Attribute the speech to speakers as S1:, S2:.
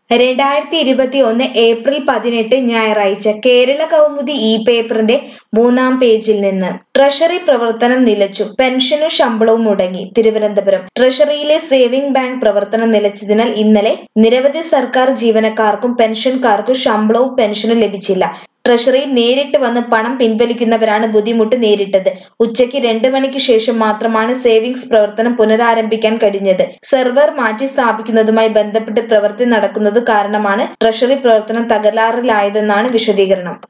S1: രണ്ടായിരത്തി ഇരുപത്തി ഒന്ന് ഏപ്രിൽ പതിനെട്ട് ഞായറാഴ്ച കേരള കൗമുദി ഇ പേപ്പറിന്റെ മൂന്നാം പേജിൽ നിന്ന് ട്രഷറി പ്രവർത്തനം നിലച്ചു പെൻഷനും ശമ്പളവും മുടങ്ങി തിരുവനന്തപുരം ട്രഷറിയിലെ സേവിംഗ് ബാങ്ക് പ്രവർത്തനം നിലച്ചതിനാൽ ഇന്നലെ നിരവധി സർക്കാർ ജീവനക്കാർക്കും പെൻഷൻകാർക്കും ശമ്പളവും പെൻഷനും ലഭിച്ചില്ല ട്രഷറിയിൽ നേരിട്ട് വന്ന് പണം പിൻവലിക്കുന്നവരാണ് ബുദ്ധിമുട്ട് നേരിട്ടത് ഉച്ചയ്ക്ക് രണ്ട് മണിക്ക് ശേഷം മാത്രമാണ് സേവിംഗ്സ് പ്രവർത്തനം പുനരാരംഭിക്കാൻ കഴിഞ്ഞത് സെർവർ മാറ്റി സ്ഥാപിക്കുന്നതുമായി ബന്ധപ്പെട്ട് പ്രവൃത്തി നടക്കുന്നത് കാരണമാണ് ട്രഷറി പ്രവർത്തനം തകരാറിലായതെന്നാണ് വിശദീകരണം